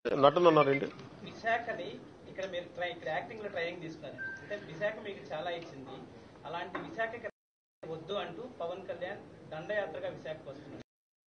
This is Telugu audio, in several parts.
నటన అన్నారేంటి విశాఖని ఇక్కడ మీరు ట్రై ఇక్కడ యాక్టింగ్ లో ట్రైనింగ్ తీసుకున్నారు అంటే విశాఖ మీకు చాలా ఇచ్చింది అలాంటి విశాఖకి వద్దు అంటూ పవన్ కళ్యాణ్ దండయాత్రగా విశాఖకు వస్తున్నారు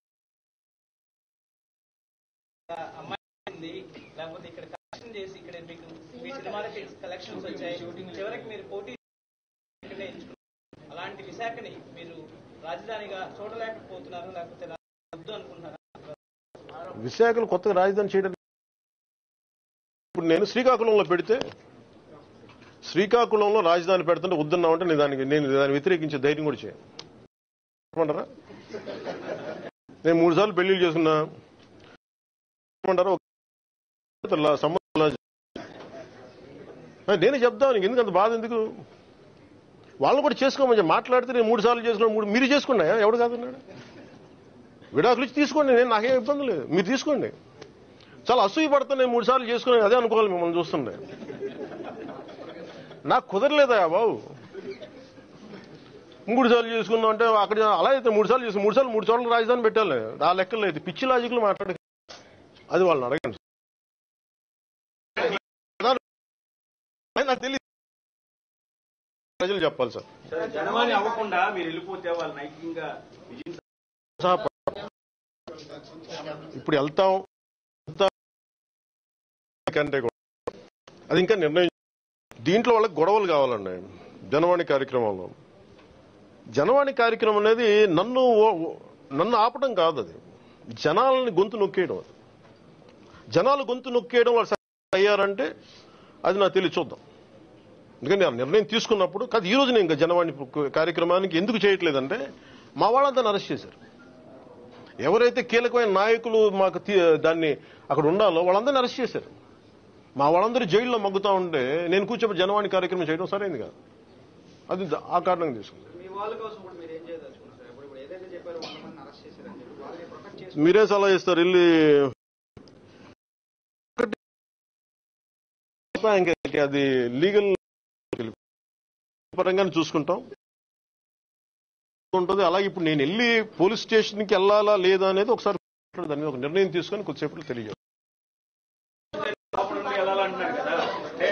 ఆ అమ్మాయి ఉంది, లేకపోతే ఇక్కడ కలెక్షన్ చేసి ఇక్కడ మీకు మీ సినిమాలకి కలెక్షన్స్ వచ్చాయి చివరికి మీరు పోటీ ఇక్కడే ఎంచుకున్నారు అలాంటి విశాఖని మీరు రాజధానిగా చూడలేకపోతున్నారు లేకపోతే రా- వద్దు అనుకుంటున్నారా విశాఖలో కొత్తగా రాజధాని చేయడం ఇప్పుడు నేను శ్రీకాకుళంలో పెడితే శ్రీకాకుళంలో రాజధాని పెడుతుంటే వద్దున్నామంటే నేను దానికి నేను దాన్ని వ్యతిరేకించే ధైర్యం కూడా చేయను ఏమంటారా నేను మూడు సార్లు పెళ్లిళ్ళు చేసుకున్నా ఏమంటారా ఒక లా- సంబంధం లా- ఆ, నేనే చెప్తాను నీకు ఎందుకు అంత బాధ ఎందుకు వాళ్ళని కూడా చేసుకోమని చెప్పి మాట్లాడితే నేను మూడు సార్లు చేసుకున్నా మూడు మీరు చేసుకున్నాయా ఎవడు కాదన్నాడు విడాకులు ఇచ్చి తీసుకోండి నేను నాకేం ఇబ్బంది లేదు మీరు తీసుకోండి చాలా అసూయ పడుతున్నా నేను మూడు సార్లు చేసుకుని అదే అనుకోవాలి మిమ్మల్ని చూస్తుండే నాకు కుదరలేదా బాబు మూడు సార్లు చేసుకున్నాం అంటే అక్కడ అలా అయితే మూడు సార్లు చేసుకుని మూడు సార్లు మూడు చోట్ల రాజధాని పెట్టాలి ఆ లెక్కలు అయితే పిచ్చి లాజిక్లు మాట్లాడే అది వాళ్ళని అడగండి అది నాకు తెలియదు ప్రజలు చెప్పాలి సార్ జనవాణి అవ్వకుండా మీరు వెళ్ళిపోతే వాళ్ళు నైతికంగా విజయం సహా ఇప్పుడు వెళ్తాం వెళ్తాం కంటే కూడా అది ఇంకా నిర్ణయం దీంట్లో వాళ్ళకి గొడవలు కావాలండి జనవాణి కార్యక్రమంలో జనవాణి కార్యక్రమం అనేది నన్ను ఓ- ఓ- నన్ను ఆపడం కాదు అది జనాలని గొంతు నొక్కేయడం అది జనాలు గొంతు నొక్కేయడం వాళ్ళు సక్సెస్ అయ్యారంటే అది నాకు తెలియ చూద్దాం ఎందుకంటే ఆ నిర్ణయం తీసుకున్నప్పుడు కాదు ఈ రోజు నేను ఇంకా జనవాణి కార్యక్రమానికి ఎందుకు చేయట్లేదంటే మా వాళ్ళంతా అరెస్ట్ చేశారు ఎవరైతే కీలకమైన నాయకులు మాకు తీ- దాన్ని అక్కడ ఉండాలో వాళ్ళందరినీ అరెస్ట్ చేశారు మా వాళ్ళందరూ జైల్లో మగ్గుతా ఉంటే నేను కూర్చోబెట్టి జనవాణి కార్యక్రమం చేయడం సరైంది కాదు అది ద- ఆ కారణంగా తీసుకుంది మీ వాళ్ళ కోసం ఇప్పుడు మీరు ఏం చేయదలుచుకున్నారు సార్ ఇప్పుడు ఇప్పుడు ఏదైతే చెప్పారో వంద మంది అరెస్ట్ చేశారని చెప్పి వాళ్ళని ప్రొటెక్ట్ చేసి మీరే సలహా ఇస్తారు వెళ్ళి ఒకటి ఇంకా అది లీగల్ పరంగానే చూసుకుంటాం ఉంటుంది అలాగే ఇప్పుడు నేను వెళ్ళి పోలీస్ స్టేషన్కి వెళ్ళాలా లేదా అనేది ఒకసారి దాని మీద ఒక నిర్ణయం తీసుకొని కొద్దిసేపట్లో తెలియజేస్తాను లోపల నుండి వెళ్ళాలంటున్నారు కదా అంటే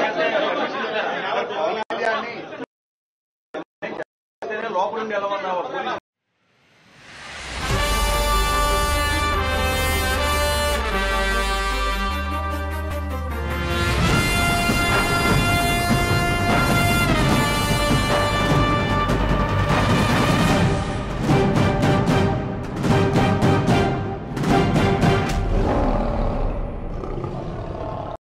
లోపల నుండి వెళ్ళమన్నా